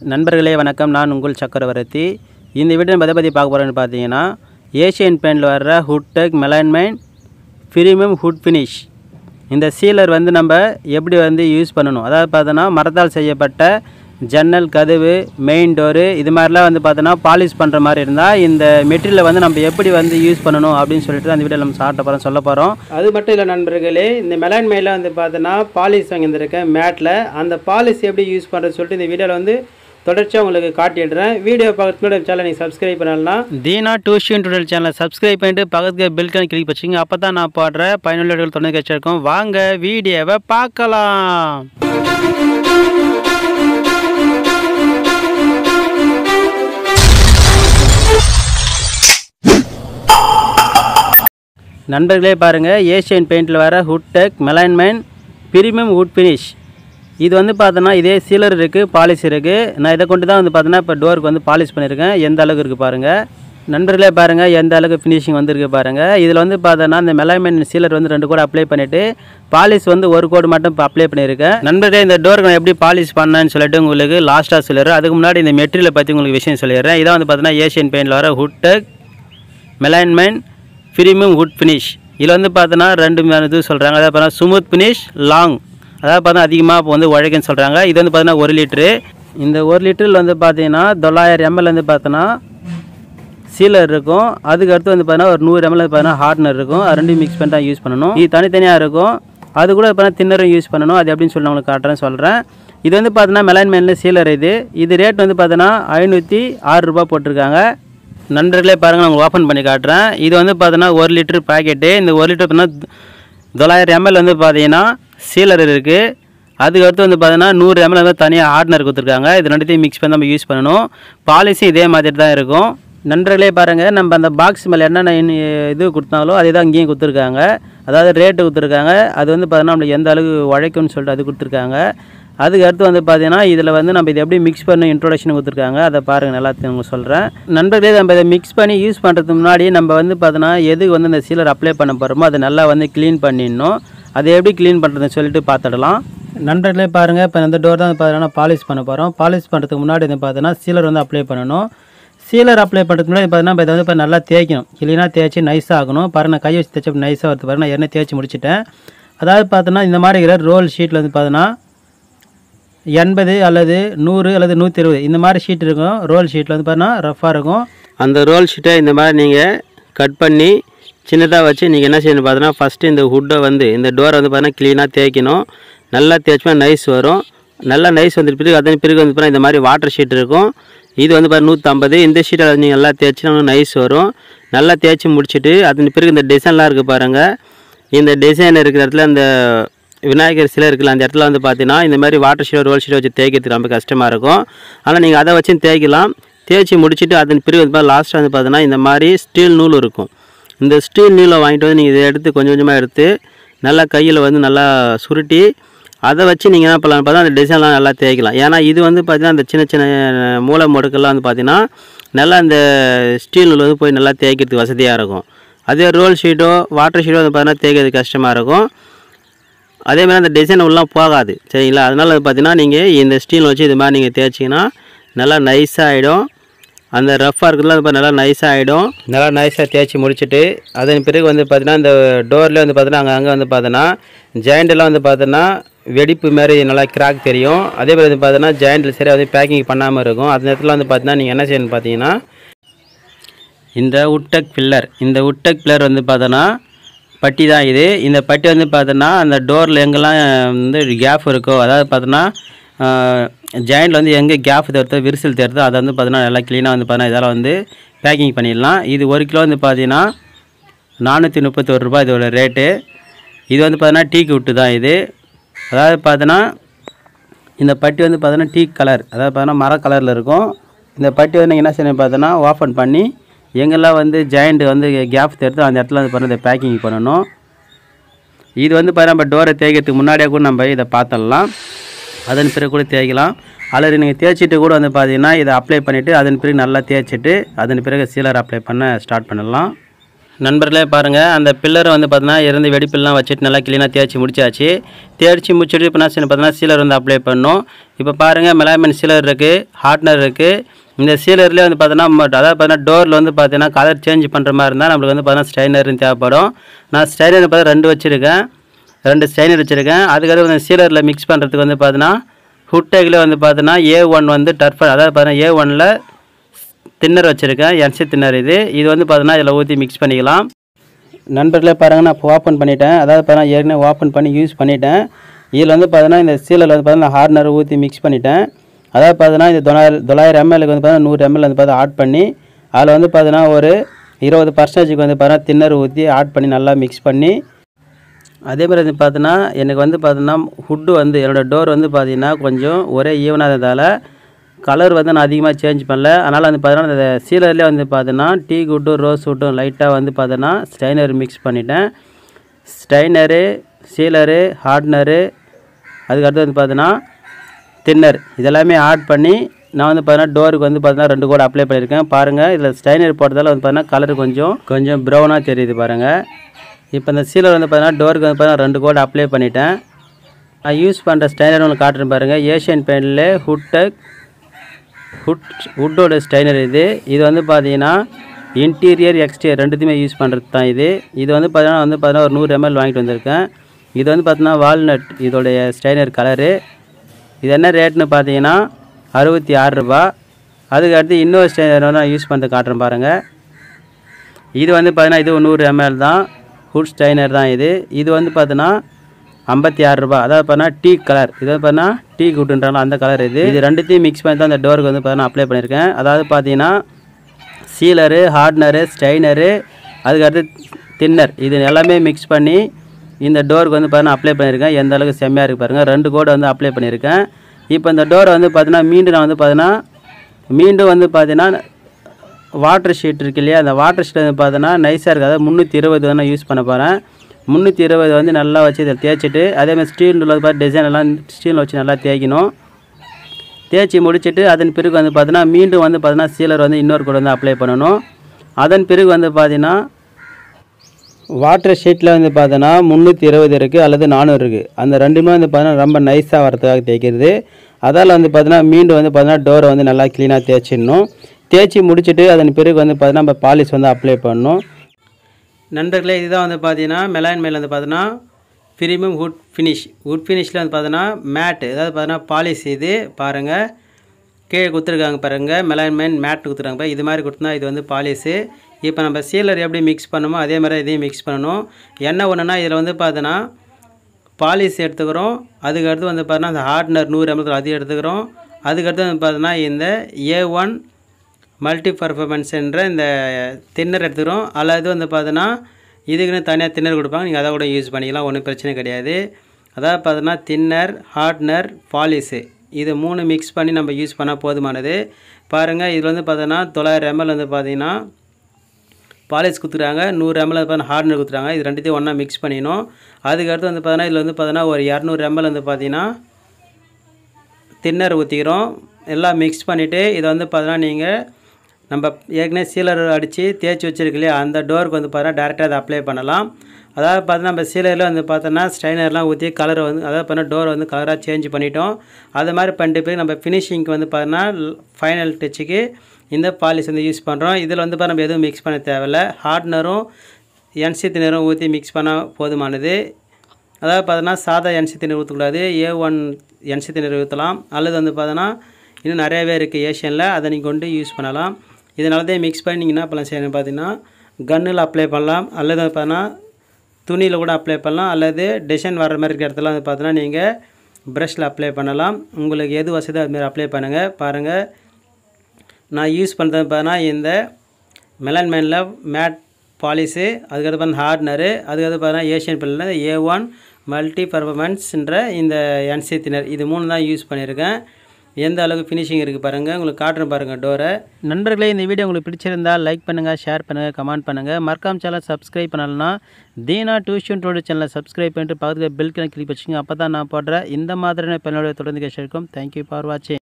நண்பர்களே வணக்கம் நான் உங்கள் சக்கரவர்த்தி இந்த வீடியோ எதை பற்றி பார்க்க போகிறேன்னு பார்த்தீங்கன்னா ஏஷியன் பெயிண்டில் வர்ற Woodtech melamine premium wood finish இந்த சீலர் வந்து நம்ம எப்படி வந்து யூஸ் பண்ணணும் அதாவது பார்த்தோன்னா மரத்தால் செய்யப்பட்ட ஜன்னல் கதவு மெயின் டோரு இது மாதிரிலாம் வந்து பார்த்தோன்னா பாலிஷ் பண்ணுற மாதிரி இருந்தால் இந்த மெட்டீரியலை வந்து நம்ம எப்படி வந்து யூஸ் பண்ணணும் அப்படின்னு சொல்லிட்டு தான் இந்த வீடியோ நம்ம சாப்பிட்ட போகிறோம் சொல்ல போகிறோம் அது மட்டும் இல்லை நண்பர்களே இந்த மெலான் மெயிலில் வந்து பார்த்தோன்னா பாலிஷ் வாங்கியிருந்திருக்கேன் மேட்டில் அந்த பாலிஷ் எப்படி யூஸ் பண்ணுறது சொல்லிட்டு இந்த வீடியோவில் வந்து தொடர்ச்சியாக உங்களுக்கு காட்டிடுறேன் வீடியோ பக்கத்துல சேனல் நீங்கள் சப்ஸ்கிரைப் பண்ணலாம் தீனா டியூஷன் டுடல் சேனலை சப்ஸ்கிரைப் பண்ணிட்டு பக்கத்துக்கு பெல்கான கிளிக் வச்சுங்க அப்போ தான் நான் பாடுற பயனுள்ள வீடியோகள் தொடர்ந்து கிடைச்சிருக்கோம் வாங்க வீடியோவை பார்க்கலாம் நண்பர்களே பாருங்கள் ஏஷியன் பெயிண்டில் வர woodtech melamine premium wood finish இது வந்து பார்த்தோன்னா இதே சீலர் இருக்குது பாலிஷ் இருக்குது நான் இதை கொண்டு தான் வந்து பார்த்தோன்னா இப்போ டோருக்கு வந்து பாலிஷ் பண்ணியிருக்கேன் எந்த அளவுக்கு இருக்குது பாருங்கள் நண்பர்களே பாருங்கள் எந்த அளவுக்கு ஃபினிஷிங் வந்திருக்கு பாருங்கள் இதில் வந்து பார்த்தோன்னா இந்த மெலைன்மெண்ட் சீலர் வந்து ரெண்டு கோடு அப்ளை பண்ணிவிட்டு பாலிஷ் வந்து ஒரு கோடு மட்டும் இப்போ அப்ளை பண்ணியிருக்கேன் நண்பர்களே இந்த டோருக்கு நான் எப்படி பாலிஷ் பண்ணேன்னு சொல்லிட்டு உங்களுக்கு லாஸ்ட்டாக சொல்லிடுறேன் அதுக்கு முன்னாடி இந்த மெட்டீரியலை பற்றி உங்களுக்கு விஷயம் சொல்லிடுறேன் இதான் வந்து பார்த்தோன்னா ஏஷியன் பெயிண்டில் வர woodtech melamine premium wood finish இதில் வந்து பார்த்தோன்னா ரெண்டு மூணு இது சொல்கிறாங்க அதாவது பார்த்தா ஸ்மூத் ஃபினிஷ் லாங் அதாவது பார்த்தா அதிகமாக இப்போ வந்து உழைக்குன்னு சொல்கிறாங்க இது வந்து பார்த்தீங்கன்னா ஒரு லிட்ரு இந்த ஒரு லிட்டரில் வந்து பார்த்தீங்கன்னா தொள்ளாயிரம் எம்எல் வந்து பார்த்தோன்னா சீலர் இருக்கும் அதுக்கு அடுத்து வந்து பார்த்தீங்கன்னா ஒரு நூறு எம்எல் பார்த்தீங்கன்னா ஹார்ட்னர் இருக்கும் அது ரெண்டும் மிக்ஸ் பண்ணி தான் யூஸ் பண்ணணும் இது தனித்தனியாக இருக்கும் அது கூட பார்த்தீங்கன்னா தின்னரும் யூஸ் பண்ணணும் அது எப்படின்னு சொல்லி நான் உங்களுக்கு காட்டுறேன் சொல்கிறேன் இது வந்து பார்த்தீங்கன்னா மெலான் மேனில் சீலர் இது இது ரேட் வந்து பார்த்தீங்கன்னா ஐநூற்றி ஆறு ரூபா போட்டிருக்காங்க நண்பர்களே பாருங்கள் நான் உங்களுக்கு ஓப்பன் பண்ணி காட்டுறேன் இது வந்து பார்த்தீங்கன்னா ஒரு லிட்டர் பாக்கெட்டு இந்த ஒரு லிட்டர் பார்த்தீங்கன்னா தொள்ளாயிரம் எம்எல் வந்து பார்த்தீங்கன்னா சீலர் இருக்குது அதுக்கு அடுத்து வந்து பார்த்தீங்கன்னா நூறு எம்எல் வந்து தனியாக ஹார்ட்னர் கொடுத்துருக்காங்க இது ரெண்டுத்தையும் மிக்ஸ் பண்ணி நம்ம யூஸ் பண்ணணும் பாலிசி இதே மாதிரி தான் இருக்கும் நண்பர்களே பாருங்கள் நம்ம அந்த பாக்ஸ் மேலே என்னென்ன இனி- இது கொடுத்தாங்களோ அதே தான் இங்கேயும் கொடுத்துருக்காங்க அதாவது ரேட்டு கொடுத்துருக்காங்க அது வந்து பார்த்தீங்கன்னா நம்மளுக்கு எந்த அளவுக்கு உழைக்கும்னு சொல்லிட்டு அது கொடுத்துருக்காங்க அதுக்கு அடுத்து வந்து பார்த்தீங்கன்னா இதில் வந்து நம்ம இதை எப்படி மிக்ஸ் பண்ண இன்ட்ரோடக்ஷன் கொடுத்துருக்காங்க அதை பாருங்கள் நல்லா உங்களுக்கு சொல்கிறேன் நண்பர்களே நம்ம இதை மிக்ஸ் பண்ணி யூஸ் பண்ணுறதுக்கு முன்னாடி நம்ம வந்து பார்த்தோன்னா எதுக்கு வந்து இந்த சீலர் அப்ளை பண்ண போகிறோமோ அதை நல்லா வந்து க்ளீன் பண்ணிடணும் அதை எப்படி க்ளீன் பண்ணுறதுன்னு சொல்லிட்டு பார்த்துடலாம் நண்பர்களே பாருங்கள் இப்போ இந்த டோர் தான் பார்த்தீங்கன்னா பாலிஷ் பண்ண போகிறோம் பாலிஷ் பண்ணுறதுக்கு முன்னாடி வந்து பார்த்தீங்கன்னா சீலர் வந்து அப்ளை பண்ணணும் சீலர் அப்ளை பண்ணுறதுக்கு முன்னாடி பார்த்தீங்கன்னா இப்போ இதை வந்து இப்போ நல்லா தேய்க்கணும் கிளீனாக தேய்ச்சி நைஸாக ஆகணும் பாருங்க நான் கை வச்சு தேய்ச்சி நைஸாக வருது பாருங்க நான் ஏற்கனவே தேய்ச்சி முடிச்சிட்டேன் அதாவது பார்த்தோன்னா இந்த மாதிரி இருக்கிற ரோல் ஷீட்டில் வந்து பார்த்தோன்னா எண்பது அல்லது நூறு அல்லது நூற்றி இருபது இந்த மாதிரி ஷீட் இருக்கும் ரோல் ஷீட்டில் வந்து பார்த்தீங்கன்னா ரஃப்பாக இருக்கும் அந்த ரோல் ஷீட்டை இந்த மாதிரி நீங்கள் கட் பண்ணி சின்னதாக வச்சு நீங்கள் என்ன செய்யணும் பார்த்தீங்கன்னா ஃபஸ்ட்டு இந்த ஹுட்டை வந்து இந்த டோரை வந்து பார்த்தீங்கன்னா க்ளீனாக தேய்க்கணும் நல்லா தேய்ச்சா நைஸ் வரும் நல்லா நைஸ் வந்துட்டு பிறகு அதன் பிறகு வந்து பார்த்தீங்கன்னா இந்த மாதிரி வாட்டர் ஷீட் இருக்கும் இது வந்து பார்த்தா நூற்றம்பது இந்த ஷீட்டை நீங்கள் நல்லா தேய்ச்சினா நைஸ் வரும் நல்லா தேய்ச்சி முடிச்சுட்டு அதன் பிறகு இந்த டிசைன்லாம் இருக்குது பாருங்கள் இந்த டிசைன் இருக்கிற இடத்துல இந்த விநாயகர் சிலை இருக்குல்ல அந்த இடத்துல வந்து பார்த்தீங்கன்னா இந்த மாதிரி வாட்டர் ஷீட் ரோல் ஷீட் வச்சு தேய்க்கிறதுக்கு ரொம்ப கஷ்டமாக இருக்கும் ஆனால் நீங்கள் அதை வச்சு தேய்க்கலாம் தேய்ச்சி முடிச்சுட்டு அதன் பிறகு வந்து லாஸ்ட்டாக வந்து பார்த்தீங்கன்னா இந்த மாதிரி ஸ்டீல் நூல் இருக்கும் இந்த ஸ்டீல் நூலை வாங்கிட்டு வந்து நீங்கள் இதை எடுத்து கொஞ்சம் கொஞ்சமாக எடுத்து நல்லா கையில் வந்து நல்லா சுருட்டி அதை வச்சு நீங்கள் என்ன பண்ணலாம் பார்த்தா அந்த டிசைன்லாம் நல்லா தேய்க்கலாம் ஏன்னா இது வந்து பார்த்தீங்கன்னா அந்த சின்ன சின்ன மூளை முடுக்கெல்லாம் வந்து பார்த்தீங்கன்னா நல்லா இந்த ஸ்டீல் நூல் வந்து போய் நல்லா தேய்க்கிறதுக்கு வசதியாக இருக்கும் அதே ரோல் ஷீட்டோ வாட்டர் ஷீட்டோ வந்து பார்த்தீங்கன்னா தேய்க்கிறதுக்கு கஷ்டமாக இருக்கும் அதே மாதிரி அந்த டிசைன் உள்ளலாம் போகாது சரிங்களா அதனால் வந்து பார்த்தீங்கன்னா நீங்கள் இந்த ஸ்டீல் வச்சு இது மாதிரி நீங்கள் தேய்ச்சிங்கன்னா நல்லா நைஸாக ஆகிடும் அந்த ரஃப்பாக இருக்கிறதுலாம் இப்போ நல்லா நைஸாக ஆகிடும் நல்லா நைஸாக தேய்ச்சி முடிச்சுட்டு அதன் பிறகு வந்து பார்த்தீங்கன்னா இந்த டோர்லேயே வந்து பார்த்தீங்கன்னா அங்கே அங்கே வந்து பார்த்தீங்கன்னா ஜாயிண்டெல்லாம் வந்து பார்த்தீங்கன்னா வெடிப்பு மாதிரி நல்லா கிராக் தெரியும் அதே மாதிரி வந்து பார்த்தீங்கன்னா ஜாயிண்டில் சரியாக வந்து பேக்கிங் பண்ணாமல் இருக்கும் அந்த நேரத்தில் வந்து பார்த்தீங்கன்னா நீங்கள் என்ன செய்யணும் பார்த்தீங்கன்னா இந்த உட்டக் பில்லர் இந்த உட்டக் பில்லர் வந்து பார்த்தோன்னா பட்டி தான் இது இந்த பட்டி வந்து பார்த்தோன்னா அந்த டோரில் எங்கெல்லாம் வந்து கேப் இருக்கோ அதாவது பார்த்தோன்னா ஜாயிண்டில் வந்து எங்கே கேப் தருதோ விரிசல் தருதோ அதை வந்து பார்த்தோன்னா நல்லா க்ளீனாக வந்து பார்த்தோன்னா இதெல்லாம் வந்து பேக்கிங் பண்ணிடலாம் இது ஒரு கிலோ வந்து பார்த்தீங்கன்னா நானூற்றி முப்பத்தொரு ரூபாய் இதோட ரேட்டு இது வந்து பார்த்தோன்னா டீக்கு விட்டு தான் இது அதாவது பார்த்தோன்னா இந்த பட்டி வந்து பார்த்தோன்னா டீ கலர் அதாவது பார்த்தோன்னா மர கலரில் இருக்கும் இந்த பட்டி வந்து நீங்கள் என்ன செய்யணும் பார்த்தோன்னா ஓப்பன் பண்ணி எங்கெல்லாம் வந்து ஜாயிண்ட் வந்து கேப் தெரியுதோ அந்த இடத்துல வந்து பார்த்தா இதை பேக்கிங் பண்ணணும் இது வந்து பார்த்தா நம்ம டோரை தேய்க்கிறதுக்கு முன்னாடியே கூட நம்ம இதை பார்த்துடலாம் அதன் பிறகு கூட தேய்க்கலாம் அல்லது நீங்கள் தேய்ச்சிட்டு கூட வந்து பார்த்தீங்கன்னா இதை அப்ளை பண்ணிவிட்டு அதன் பிறகு நல்லா தேய்ச்சிட்டு அதன் பிறகு சீலர் அப்ளை பண்ண ஸ்டார்ட் பண்ணலாம் நண்பர்களே பாருங்கள் அந்த பில்லரை வந்து பார்த்தீங்கன்னா இறந்து வெடிப்பில்லாம் வச்சுட்டு நல்லா க்ளீனாக தேய்ச்சி முடிச்சாச்சு தேய்ச்சி முடிச்சுட்டு இப்போ நான் பார்த்தீங்கன்னா சீலர் வந்து அப்ளை பண்ணோம் இப்போ பாருங்கள் மெலாமன் சீலர் இருக்குது ஹார்ட்னர் இருக்குது இந்த சீலர்லேயே வந்து பார்த்தீங்கன்னா ம- அதாவது பார்த்தீங்கன்னா டோரில் வந்து பார்த்தீங்கன்னா கலர் சேஞ்ச் பண்ணுற மாதிரி இருந்தால் நம்மளுக்கு வந்து பார்த்தீங்கன்னா ஸ்டைனர்னு தேவைப்படும் நான் ஸ்டைனர் பார்த்தா ரெண்டு வச்சுருக்கேன் ரெண்டு ஸ்டைனர் வச்சுருக்கேன் அதுக்கடுத்து வந்து சீலரில் மிக்ஸ் பண்ணுறதுக்கு வந்து பார்த்தீங்கன்னா ஹுட்டேக்கில் வந்து பார்த்தீங்கன்னா ஏ ஒன் வந்து டர்ஃபர் அதாவது பார்த்தீங்கன்னா ஏ ஒனில் தின்னர் வச்சுருக்கேன் என்சி தின்னர் இது இது வந்து பார்த்தீங்கன்னா இதில் ஊற்றி மிக்ஸ் பண்ணிக்கலாம் நண்பர்களே பாருங்கள் நான் இப்போ ஓப்பன் பண்ணிட்டேன் அதாவது பார்த்தீங்கன்னா ஏற்கனவே ஓப்பன் பண்ணி யூஸ் பண்ணிட்டேன் இதில் வந்து பார்த்தீங்கன்னா இந்த சீலில் வந்து பார்த்தீங்கன்னா ஹார்னர் ஊற்றி மிக்ஸ் பண்ணிட்டேன் அதாவது பார்த்தீங்கன்னா இந்த தொள்ளாயிரம் தொள்ளாயிரம் எம்எல்க்கு வந்து பார்த்தீங்கன்னா நூறு எம்எல் வந்து பார்த்தா ஆட் பண்ணி அதில் வந்து பார்த்தீங்கன்னா ஒரு இருபது பர்சன்டேஜுக்கு வந்து பார்த்தீங்கன்னா தின்னர் ஊற்றி ஆட் பண்ணி நல்லா மிக்ஸ் பண்ணி அதே மாதிரி வந்து பார்த்தீங்கன்னா எனக்கு வந்து பார்த்தீங்கன்னா ஹுட்டு வந்து என்னோடய டோர் வந்து பார்த்தீங்கன்னா கொஞ்சம் ஒரே ஈவனாக இருந்ததால் கலர் வந்து நான் அதிகமாக சேஞ்ச் பண்ணல அதனால் வந்து பார்த்தீங்கன்னா இந்த சீலர்லேயே வந்து பார்த்தீங்கன்னா டீ குட்டும் ரோஸ் வுட்டும் லைட்டாக வந்து பார்த்தீங்கன்னா ஸ்டைனர் மிக்ஸ் பண்ணிட்டேன் ஸ்டைனரு சீலரு ஹார்ட்னரு அதுக்கடுத்து வந்து பார்த்தீங்கன்னா தின்னர் இதெல்லாமே ஆட் பண்ணி நான் வந்து பார்த்தீங்கன்னா டோருக்கு வந்து பார்த்தீங்கன்னா ரெண்டு கோட் அப்ளை பண்ணியிருக்கேன் பாருங்கள் இதில் ஸ்டைனர் போட்டதால் வந்து பார்த்தீங்கன்னா கலர் கொஞ்சம் கொஞ்சம் ப்ரௌனாக தெரியுது பாருங்கள் இப்போ இந்த சீலர் வந்து பார்த்தீங்கன்னா டோருக்கு வந்து பார்த்தீங்கன்னா ரெண்டு கோட் அப்ளை பண்ணிட்டேன் நான் யூஸ் பண்ணுற ஸ்டைனர் ஒன்று காட்டுறேன் பாருங்கள் ஏஷியன் பெயிண்டில் ஹுட்டக் ஹுட் ஹுட்டோட ஸ்டைனர் இது இது வந்து பார்த்தீங்கன்னா இன்டீரியர் எக்ஸ்டீரியர் ரெண்டுத்தையுமே யூஸ் பண்ணுறது தான் இது இது வந்து பார்த்தீங்கன்னா வந்து பார்த்தீங்கன்னா ஒரு நூறு எம்எல் வாங்கிட்டு வந்திருக்கேன் இது வந்து பார்த்தீங்கன்னா வால்நட் இதோடைய ஸ்டைனர் கலரு இது என்ன ரேட்னு பார்த்தீங்கன்னா அறுபத்தி ஆறு ரூபா அதுக்கு அடுத்து இன்னொரு ஸ்டைனர் வந்து நான் யூஸ் பண்ணுறது காட்டுறேன் பாருங்கள் இது வந்து பார்த்தீங்கன்னா இது ஒரு நூறு எம்எல் தான் ஹுட் ஸ்டைனர் தான் இது இது வந்து பார்த்தீங்கன்னா ஐம்பத்தி ஆறு ரூபா அதாவது பார்த்தீங்கன்னா டீ கலர் இது வந்து பார்த்தீங்கன்னா டீ குட்டுன்றாலும் அந்த கலர் இது இது ரெண்டுத்தையும் மிக்ஸ் பண்ணி தான் அந்த டோருக்கு வந்து பார்த்தீங்கன்னா அப்ளை பண்ணியிருக்கேன் அதாவது பார்த்தீங்கன்னா சீலரு ஹார்ட்னரு ஸ்டைனரு அதுக்கடுத்து தின்னர் இது எல்லாமே மிக்ஸ் பண்ணி இந்த டோருக்கு வந்து பார்த்தீங்கன்னா அப்ளை பண்ணியிருக்கேன் எந்த அளவுக்கு செம்மையாக இருக்கு பாருங்கள் ரெண்டு கோடை வந்து அப்ளை பண்ணியிருக்கேன் இப்போ இந்த டோரை வந்து பார்த்தீங்கன்னா மீண்டும் நான் வந்து பார்த்தீங்கன்னா மீண்டும் வந்து பார்த்தீங்கன்னா வாட்டர் ஷீட் இருக்கு இல்லையா அந்த வாட்டர் ஷீட் வந்து பார்த்தோன்னா நைஸாக இருக்குது அதாவது முந்நூற்றி இருபது வந்து நான் யூஸ் பண்ண போகிறேன் முந்நூற்றி இருபது வந்து நல்லா வச்சு இதை தேய்ச்சிட்டு அதேமாதிரி ஸ்டீல் உள்ள பார்த்து டிசைன் எல்லாம் ஸ்டீல் வச்சு நல்லா தேய்க்கணும் தேய்ச்சி முடிச்சிட்டு அதன் பிறகு வந்து பார்த்தீங்கன்னா மீண்டும் வந்து பார்த்தீங்கன்னா சீலர் வந்து இன்னொரு கூட வந்து அப்ளை பண்ணணும் அதன் பிறகு வந்து பார்த்தீங்கன்னா வாட்டர் ஷீட்டில் வந்து பார்த்தோன்னா முந்நூற்றி இருபது இருக்குது அல்லது நானூறு இருக்குது அந்த ரெண்டுமே வந்து பார்த்தீங்கன்னா ரொம்ப நைஸாக வரதுக்காக தேய்க்கிறது அதால் வந்து பார்த்தீங்கன்னா மீண்டும் வந்து பார்த்தீங்கன்னா டோரை வந்து நல்லா க்ளீனாக தேய்ச்சிடணும் தேய்ச்சி முடிச்சிட்டு அதன் பிறகு வந்து பார்த்தீங்கன்னா நம்ம பாலிஷ் வந்து அப்ளை பண்ணணும் நண்பர்களே இதுதான் வந்து பார்த்தீங்கன்னா மெலான் மேல் வந்து பார்த்தீங்கன்னா ப்ரீமியம் வுட் ஃபினிஷ் வுட் ஃபினிஷில் வந்து பார்த்தீங்கன்னா மேட்டு அதாவது பார்த்தீங்கன்னா பாலிஷ் இது பாருங்கள் கீழே கொடுத்துருக்காங்க பாருங்கள் மெலான்மேன் மேட் கொடுத்துருக்காங்க பாரு. இது மாதிரி கொடுத்தா இது வந்து பாலிஷு இப்போ நம்ம சீலர் எப்படி மிக்ஸ் பண்ணணுமோ அதே மாதிரி இதையும் மிக்ஸ் பண்ணணும் என்ன ஒன்றுனா இதில் வந்து பார்த்தோன்னா பாலிஷ் எடுத்துக்கிறோம் அதுக்கடுத்து வந்து பார்த்தோன்னா அந்த ஹார்ட்னர் நூறு எம்எல் அது எடுத்துக்கிறோம் அதுக்கடுத்து வந்து பார்த்தோன்னா இந்த ஏ ஒன் மல்டி பர்ஃபார்மன்ஸ் என்ற இந்த தின்னர் எடுத்துக்கிறோம் அல்லது வந்து பார்த்தோன்னா இதுக்குன்னு தனியாக தின்னர் கொடுப்பாங்க நீங்கள் அதை கூட யூஸ் பண்ணிக்கலாம் ஒன்றும் பிரச்சனை கிடையாது அதாவது பார்த்தோன்னா தின்னர் ஹார்ட்னர் பாலிஷு இது மூணு மிக்ஸ் பண்ணி நம்ம யூஸ் பண்ணால் போதுமானது பாருங்கள் இதில் வந்து பார்த்தோன்னா தொள்ளாயிரம் எம்எல் வந்து பார்த்தீங்கன்னா பாலிஷ் கொடுத்துறாங்க நூறு எம்எல் வந்து ஹார்ட்னர் கொடுத்துறாங்க இது ரெண்டுத்தையும் ஒன்றா மிக்ஸ் பண்ணிடணும் அதுக்கடுத்து வந்து பார்த்தோன்னா இதில் வந்து பார்த்தோன்னா ஒரு இரநூறு எம்எல் வந்து பார்த்தீங்கன்னா தின்னர் ஊற்றிக்கிறோம் எல்லாம் மிக்ஸ் பண்ணிவிட்டு இதை வந்து பார்த்தோன்னா நீங்கள் நம்ம ஏற்கனவே சீலர் அடித்து தேய்ச்சி வச்சிருக்கு இல்லையா அந்த டோருக்கு வந்து பார்த்தோன்னா டேரெக்டாக அதை அப்ளை பண்ணலாம் அதாவது பார்த்தோன்னா நம்ம சீலரில் வந்து பார்த்தோன்னா ஸ்ட்ரைனர்லாம் ஊற்றி கலர் வந்து அதாவது பார்த்தா டோர் வந்து கலராக சேஞ்ச் பண்ணிட்டோம் அது மாதிரி பண்ணிட்டு போய் நம்ம ஃபினிஷிங்க்கு வந்து பார்த்தோன்னா ஃபைனல் டச்சுக்கு இந்த பாலிஷ் வந்து யூஸ் பண்ணுறோம் இதில் வந்து பார்த்தா நம்ம எதுவும் மிக்ஸ் பண்ண தேவையில்ல ஹார்ட்னரும் என்சி தினரும் ஊற்றி மிக்ஸ் பண்ணால் போதுமானது அதாவது பார்த்தோன்னா சாதா என்சி திணறு ஊற்றக்கூடாது ஏ ஒன் என்சி திணறு ஊற்றலாம் அல்லது வந்து பார்த்தோன்னா இன்னும் நிறையவே இருக்குது ஏஷியனில் அதை நீங்கள் கொண்டு யூஸ் பண்ணலாம் இதனால தான் மிக்ஸ் பண்ணி நீங்கள் என்ன பண்ணலாம் செய்யணும் பார்த்தீங்கன்னா கன்னில் அப்ளை பண்ணலாம் அல்லது வந்து பார்த்தோன்னா துணியில் கூட அப்ளை பண்ணலாம் அல்லது டிசைன் வர்ற மாதிரி இருக்கிற இடத்துல வந்து பார்த்தோன்னா நீங்கள் ப்ரஷில் அப்ளை பண்ணலாம் உங்களுக்கு எது வசதியோ அதுமாரி அப்ளை பண்ணுங்கள் பாருங்கள் நான் யூஸ் பண்ணுறது பார்த்தீங்கன்னா இந்த மெலன் மேனில் மேட் பாலிஷு அதுக்கடுத்து பார்த்தா ஹார்ட்னரு அதுக்கடுத்து பார்த்தீங்கன்னா ஏஷியன் பில்லில் ஏ ஒன் மல்டி பர்ஃபார்மன்ஸ்ன்ற இந்த என்சி தினர் இது மூணு தான் யூஸ் பண்ணியிருக்கேன் எந்த அளவுக்கு ஃபினிஷிங் இருக்குது பாருங்கள் உங்களுக்கு காட்டுறேன் பாருங்கள் டோரை நண்பர்களே இந்த வீடியோ உங்களுக்கு பிடிச்சிருந்தால் லைக் பண்ணுங்கள் ஷேர் பண்ணுங்கள் கமெண்ட் பண்ணுங்கள் மறக்காம சேனல் சப்ஸ்கிரைப் பண்ணலன்னா தீனா டியூஷன் டோட சேனலை சப்ஸ்கிரைப் பண்ணிட்டு பக்கத்தில் பெல் கிளிக் வச்சுக்கோங்க அப்போ தான் நான் போடுற இந்த மாதிரியான பெண்ணோட தொடர்ந்து கேஷ் இருக்கும் தேங்க்யூ ஃபார் வாட்சிங்